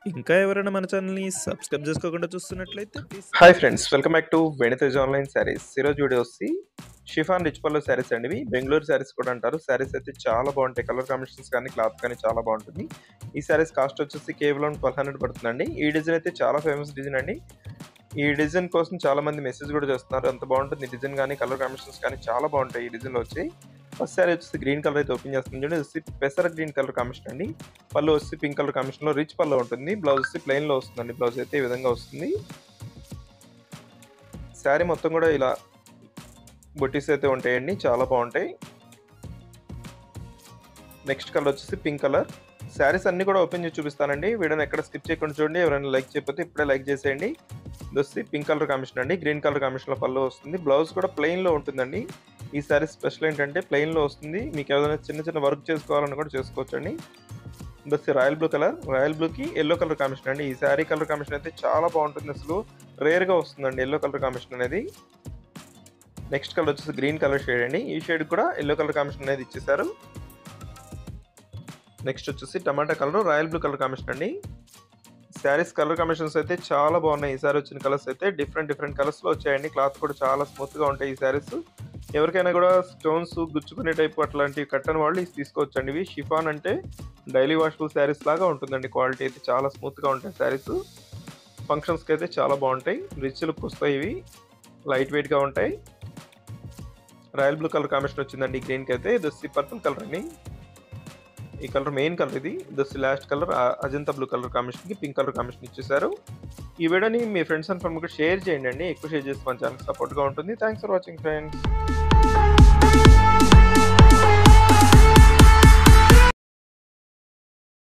ఇంకా ఎవరైనా మన ఛానల్‌ని సబ్స్క్రైబ్ చేసుకోకుండా చూస్తున్నట్లయితే please hi friends welcome back to Venitej online saris ఈరోజు వీడియో వచ్చి షిఫాన్ రిచ్ పల్లో శారీస్ అండి ఇవి బెంగళూరు శారీస్ కూడా అంటారు శారీస్ అయితే చాలా బాగుంటాయి కలర్ కాంబినేషన్స్ కానీ క్లాత్ కానీ చాలా బాగుంటుంది ఈ శారీస్ కాస్ట్ వచ్చేసి కేవలం ట్వెల్వ్ హండ్రెడ్ పడుతుందండి ఈ డిజైన్ అయితే చాలా ఫేమస్ డిజైన్ అండి ఈ డిజైన్ కోసం చాలా మంది మెసేజ్ కూడా చేస్తున్నారు అంత బాగుంటుంది డిజైన్ కానీ కలర్ కాంబినేషన్స్ కానీ చాలా బాగుంటాయి ఈ డిజైన్లో వచ్చి ఫస్ట్ శారీ వచ్చేసి గ్రీన్ కలర్ అయితే ఓపెన్ చేస్తుంది చూడండి ఇది వచ్చి పెసర గ్రీన్ కలర్ కాంబినేషన్ అండి పళ్ళు వచ్చి పింక్ కలర్ కాంబినేషన్లో రిచ్ పళ్ళు ఉంటుంది బ్లౌజ్ వచ్చి ప్లెయిన్లో వస్తుందండి బ్లౌజ్ అయితే ఈ విధంగా వస్తుంది శారీ మొత్తం కూడా ఇలా బొట్టీస్ అయితే ఉంటాయండి చాలా బాగుంటాయి నెక్స్ట్ కలర్ వచ్చేసి పింక్ కలర్ శారీస్ అన్ని కూడా ఓపెన్ చేసి చూపిస్తానండి వీడియోని ఎక్కడ స్కిప్ చేయకుండా చూడండి ఎవరైనా లైక్ చేయకపోతే ఇప్పుడే లైక్ చేసేయండి ఇది వచ్చి పింక్ కలర్ కాంబినేషన్ అండి గ్రీన్ కలర్ కాంబినేషన్లో పళ్ళు వస్తుంది బ్లౌజ్ కూడా ప్లెయిన్లో ఉంటుందండి ఈ శారీ స్పెషల్ ఏంటంటే ప్లెయిన్లో వస్తుంది మీకు ఏదైనా చిన్న చిన్న వర్క్ చేసుకోవాలని కూడా చేసుకోవచ్చండి ఇది వచ్చి రాయల్ బ్లూ కలర్ రాయల్ బ్లూకి ఎల్లో కలర్ కాంబినేషన్ అండి ఈ శారీ కలర్ కాంబినేషన్ అయితే చాలా బాగుంటుంది అసలు రేర్గా వస్తుందండి ఎల్లో కలర్ కాంబినేషన్ అనేది నెక్స్ట్ కలర్ వచ్చేసి గ్రీన్ కలర్ షేడ్ అండి ఈ షేడ్ కూడా ఎల్లో కలర్ కాంబినేషన్ అనేది ఇచ్చేసారు నెక్స్ట్ వచ్చేసి tomato colour royal blue colour combination అండి శారీస్ కలర్ కాంబినేషన్స్ అయితే చాలా బాగున్నాయి ఈసారి వచ్చిన కలర్స్ అయితే డిఫరెంట్ డిఫరెంట్ కలర్స్లో వచ్చాయండి క్లాత్ కూడా చాలా స్మూత్గా ఉంటాయి ఈ శారీస్ ఎవరికైనా కూడా స్టోన్స్ గుచ్చుకునే టైప్ అట్లాంటివి కట్టని వాళ్ళు ఇది తీసుకోవచ్చండి ఇవి షిఫాన్ అంటే డైలీ వాషబుల్ శారీస్ లాగా ఉంటుందండి క్వాలిటీ అయితే చాలా స్మూత్గా ఉంటాయి శారీస్ ఫంక్షన్స్కి అయితే చాలా బాగుంటాయి రిచ్ లుక్ వస్తాయి ఇవి లైట్ వెయిట్గా ఉంటాయి రాయల్ బ్లూ కలర్ కాంబినేషన్ వచ్చిందండి గ్రీన్కి అయితే ఇది వచ్చి పర్పుల్ కలర్ అండి ఈ కలర్ మెయిన్ కలర్ ఇది ఇది వచ్చి last colour Ajanta blue colour కాంబినేషన్కి పింక్ కలర్ కాంబినేషన్ ఇచ్చేసారు ఈ వీడియోని మీ ఫ్రెండ్స్ అండ్ ఫ్రెండ్కి షేర్ చేయండి అండి ఎక్కువ షేర్ చేస్తే మన ఛానల్ సపోర్ట్గా ఉంటుంది థ్యాంక్స్ ఫర్ వాచింగ్ ఫ్రెండ్స్